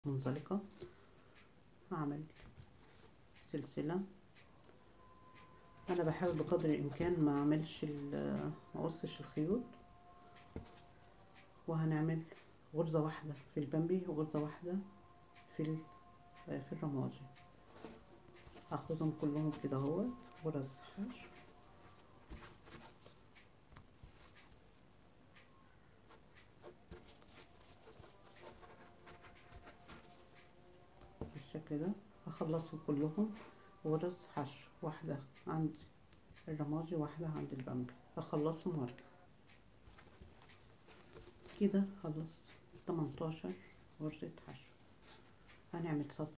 منزلقة هعمل سلسلة انا بحاول بقدر الامكان ما اعملش ال- ما اقصش الخيوط وهنعمل غرزة واحدة في البامبي وغرزة واحدة في ال- في الرمادي هاخدهم كلهم كده اهو غرز حشو بالشكل ده هخلصهم كلهم غرز حشو واحدة عند الرمادي واحدة عند البامبي هخلصهم وارجع كده خلصت 18 غرزة حشو هنعمل سطر